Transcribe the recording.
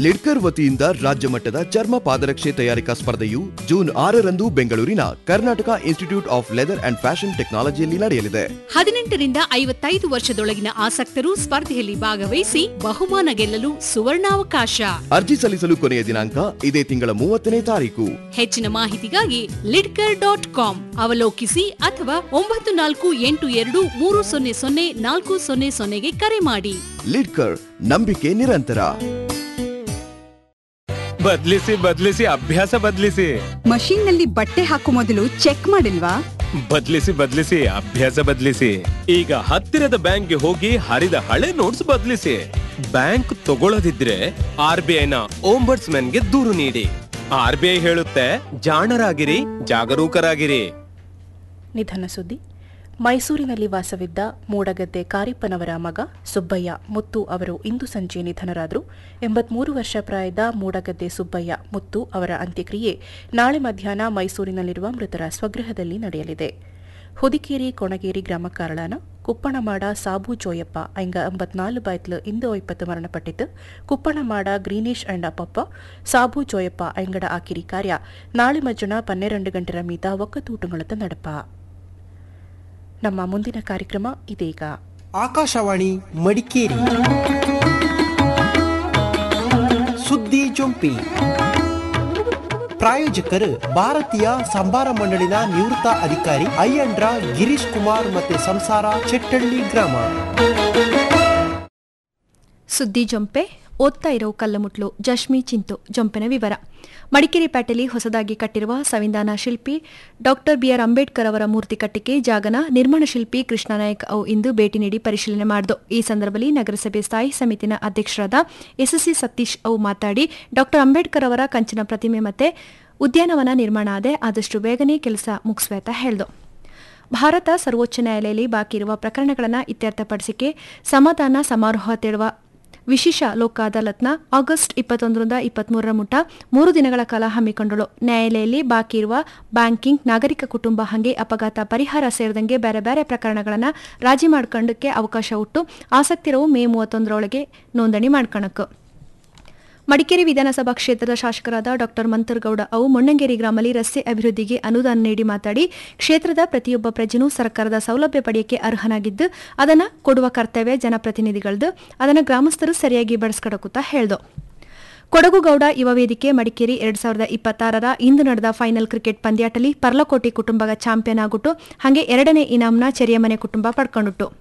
ಲಿಡ್ಕರ್ ವತಿಯಿಂದ ರಾಜ್ಯ ಮಟ್ಟದ ಚರ್ಮ ಪಾದರಕ್ಷೆ ತಯಾರಿಕಾ ಸ್ಪರ್ಧೆಯು ಜೂನ್ ಆರರಂದು ಬೆಂಗಳೂರಿನ Karnataka institute of leather and fashion ಟೆಕ್ನಾಲಜಿಯಲ್ಲಿ ನಡೆಯಲಿದೆ ಹದಿನೆಂಟರಿಂದ ಐವತ್ತೈದು ವರ್ಷದೊಳಗಿನ ಆಸಕ್ತರು ಸ್ಪರ್ಧೆಯಲ್ಲಿ ಭಾಗವಹಿಸಿ ಬಹುಮಾನ ಗೆಲ್ಲಲು ಸುವರ್ಣಾವಕಾಶ ಅರ್ಜಿ ಸಲ್ಲಿಸಲು ಕೊನೆಯ ದಿನಾಂಕ ಇದೇ ತಿಂಗಳ ಮೂವತ್ತನೇ ತಾರೀಕು ಹೆಚ್ಚಿನ ಮಾಹಿತಿಗಾಗಿ ಲಿಡ್ಕರ್ ಡಾಟ್ ಕಾಮ್ ಅವಲೋಕಿಸಿ ಅಥವಾ ಒಂಬತ್ತು ನಾಲ್ಕು ಎಂಟು ಎರಡು ಮೂರು ಸೊನ್ನೆ ಸೊನ್ನೆ ನಾಲ್ಕು ಸೊನ್ನೆ ಸೊನ್ನೆಗೆ ಕರೆ ಮಾಡಿ ಲಿಡ್ಕರ್ ನಂಬಿಕೆ ನಿರಂತರ ಬದ್ಲಿಸಿ ಬದ್ಲಿಸಿ ಅಭ್ಯಾಸ ಬದ್ಲಿಸಿ ಮಷೀನ್ ನಲ್ಲಿ ಬಟ್ಟೆ ಹಾಕೋ ಮೊದಲು ಚೆಕ್ ಮಾಡಿಲ್ವಾ ಬದ್ಲಿಸಿ ಬದ್ಲಿಸಿ ಅಭ್ಯಾಸ ಬದ್ಲಿಸಿ ಈಗ ಹತ್ತಿರದ ಬ್ಯಾಂಕ್ಗೆ ಹೋಗಿ ಹರಿದ ಹಳೆ ನೋಟ್ಸ್ ಬದ್ಲಿಸಿ ಬ್ಯಾಂಕ್ ತಗೊಳ್ಳದಿದ್ರೆ ಆರ್ ಬಿ ಐನ ಗೆ ದೂರು ನೀಡಿ ಆರ್ ಬಿ ಐ ಹೇಳುತ್ತೆ ಜಾಣರಾಗಿರಿ ಜಾಗರೂಕರಾಗಿರಿ ನಿಧನ ಸುದ್ದಿ ಮೈಸೂರಿನಲ್ಲಿ ವಾಸವಿದ್ದ ಮೂಡಗದ್ದೆ ಕಾರಿಪ್ಪನವರ ಮಗ ಸುಬ್ಬಯ್ಯ ಮುತ್ತು ಅವರು ಇಂದು ಸಂಜೆ ನಿಧನರಾದರು ಎಂಬತ್ಮೂರು ವರ್ಷ ಪ್ರಾಯದ ಮೂಡಗದ್ದೆ ಸುಬ್ಬಯ್ಯ ಮುತ್ತು ಅವರ ಅಂತ್ಯಕ್ರಿಯೆ ನಾಳೆ ಮಧ್ಯಾಹ್ನ ಮೈಸೂರಿನಲ್ಲಿರುವ ಮೃತರ ಸ್ವಗೃಹದಲ್ಲಿ ನಡೆಯಲಿದೆ ಹುದಿಕೇರಿ ಕೊಣಗೇರಿ ಗ್ರಾಮ ಕಾರಳನ ಕುಪ್ಪಣಮಾಡ ಸಾಬು ಜೋಯಪ್ಪ ಐಂಗ ಎಂಬತ್ನಾಲು ಬೈತ್ಲು ಇಂದು ಒಪ್ಪತ್ತು ಮರಣಪಟ್ಟಿದ್ದು ಕುಪ್ಪಣಮಾಡ ಗ್ರೀನಿಶ್ ಅಂಡ್ ಅಪ್ಪಪ್ಪ ಸಾಬು ಜೋಯಪ್ಪ ಐಂಗಡ ಆಕಿರಿ ಕಾರ್ಯ ನಾಳೆ ಮಜ್ಜನ ಪನ್ನೆರಡು ಗಂಟೆರ ಮೀದ ಒಕ್ಕತೂಟುಗಳತ್ತ ನಡಪ ನಮ್ಮ ಮುಂದಿನ ಕಾರ್ಯಕ್ರಮ ಇದೀಗ ಆಕಾಶವಾಣಿ ಮಡಿಕೇರಿ ಸುದ್ದಿ ಜೊಂಪಿ ಪ್ರಾಯೋಜಕರು ಭಾರತೀಯ ಸಂಭಾರ ಮಂಡಳಿನ ನಿವೃತ್ತ ಅಧಿಕಾರಿ ಅಯ್ಯಂಡ್ರ ಗಿರೀಶ್ ಕುಮಾರ್ ಮತ್ತೆ ಸಂಸಾರ ಚೆಟ್ಟಳ್ಳಿ ಗ್ರಾಮ ಸುದ್ದಿ ಜೊಂಪೆ ಓದ್ತಾ ಇರೋ ಕಲ್ಲುಮುಟ್ಲು ಜಶ್ಮಿ ಚಿಂತು ಜೊಂಪೆನ ವಿವರ ಮಡಿಕೇರಿ ಪೇಟೆಯಲ್ಲಿ ಹೊಸದಾಗಿ ಕಟ್ಟಿರುವ ಸಂವಿಧಾನ ಶಿಲ್ಪಿ ಡಾಕ್ಟರ್ ಬಿಆರ್ ಅಂಬೇಡ್ಕರ್ ಅವರ ಮೂರ್ತಿ ಕಟ್ಟಿಗೆ ಜಾಗನ ನಿರ್ಮಾಣ ಶಿಲ್ಪಿ ಕೃಷ್ಣ ನಾಯಕ್ ಅವು ಇಂದು ಭೇಟಿ ನೀಡಿ ಪರಿಶೀಲನೆ ಮಾಡಿದು ಈ ಸಂದರ್ಭದಲ್ಲಿ ನಗರಸಭೆ ಸ್ಥಾಯಿ ಸಮಿತಿನ ಅಧ್ಯಕ್ಷರಾದ ಎಸ್ಎಸ್ಸಿ ಸತೀಶ್ ಅವು ಮಾತಾಡಿ ಡಾಕ್ಟರ್ ಅಂಬೇಡ್ಕರ್ ಅವರ ಕಂಚಿನ ಪ್ರತಿಮೆ ಮತ್ತೆ ಉದ್ಯಾನವನ ನಿರ್ಮಾಣ ಆದೆ ಆದಷ್ಟು ಬೇಗನೆ ಕೆಲಸ ಮುಗಿಸುವೆ ಅಂತ ಹೇಳ್ದು ಭಾರತ ಸರ್ವೋಚ್ಚ ನ್ಯಾಯಾಲಯದಲ್ಲಿ ಬಾಕಿ ಇರುವ ಪ್ರಕರಣಗಳನ್ನು ಇತ್ಯರ್ಥಪಡಿಸಿಕೆ ಸಮಾಧಾನ ಸಮಾರೋಹ ತೇಳುವ ವಿಶೇಷ ಲೋಕ ಅದಾಲತ್ನ ಆಗಸ್ಟ್ ಇಪ್ಪತ್ತೊಂದರಿಂದ ಇಪ್ಪತ್ಮೂರರ ಮುಟ ಮೂರು ದಿನಗಳ ಕಾಲ ಹಮ್ಮಿಕೊಂಡಳು ನ್ಯಾಯಾಲಯದಲ್ಲಿ ಬಾಕಿ ಇರುವ ಬ್ಯಾಂಕಿಂಗ್ ನಾಗರಿಕ ಕುಟುಂಬ ಹಂಗೆ ಅಪಘಾತ ಪರಿಹಾರ ಸೇರಿದಂಗೆ ಬೇರೆ ಬೇರೆ ಪ್ರಕರಣಗಳನ್ನು ರಾಜಿ ಮಾಡ್ಕೊಂಡಕ್ಕೆ ಅವಕಾಶ ಉಟ್ಟು ಆಸಕ್ತಿರವು ಮೇ ಮೂವತ್ತೊಂದರೊಳಗೆ ನೋಂದಣಿ ಮಾಡ್ಕೊಳಕ್ಕೆ ಮಡಿಕೇರಿ ವಿಧಾನಸಭಾ ಕ್ಷೇತ್ರದ ಶಾಸಕರಾದ ಡಾಕ್ಟರ್ ಮಂತರ್ಗೌಡ ಅವು ಮೊಣ್ಣಂಗೇರಿ ಗ್ರಾಮದಲ್ಲಿ ರಸ್ತೆ ಅಭಿವೃದ್ಧಿಗೆ ಅನುದಾನ ನೀಡಿ ಮಾತಾಡಿ ಕ್ಷೇತ್ರದ ಪ್ರತಿಯೊಬ್ಬ ಪ್ರಜೆನೂ ಸರ್ಕಾರದ ಸೌಲಭ್ಯ ಪಡೆಯಕ್ಕೆ ಅರ್ಹನಾಗಿದ್ದು ಅದನ್ನು ಕೊಡುವ ಕರ್ತವ್ಯ ಜನಪ್ರತಿನಿಧಿಗಳದ್ದು ಅದನ್ನು ಗ್ರಾಮಸ್ಥರು ಸರಿಯಾಗಿ ಬಳಸ್ಕೊಡಕುತ್ತಾ ಹೇಳ್ದು ಕೊಡಗುಗೌಡ ಯುವ ವೇದಿಕೆ ಮಡಿಕೇರಿ ಎರಡ್ ಸಾವಿರದ ಇಪ್ಪತ್ತಾರರ ಇಂದು ನಡೆದ ಫೈನಲ್ ಕ್ರಿಕೆಟ್ ಪಂದ್ಯಾಟಲಿ ಪರ್ಲಕೋಟಿ ಕುಟುಂಬದ ಚಾಂಪಿಯನ್ ಆಗಿಟ್ಟು ಹಾಗೆ ಎರಡನೇ ಇನಾಮ್ನ ಚೆರಿಯಮನೆ ಕುಟುಂಬ ಪಡ್ಕೊಂಡಿಟ್ಟು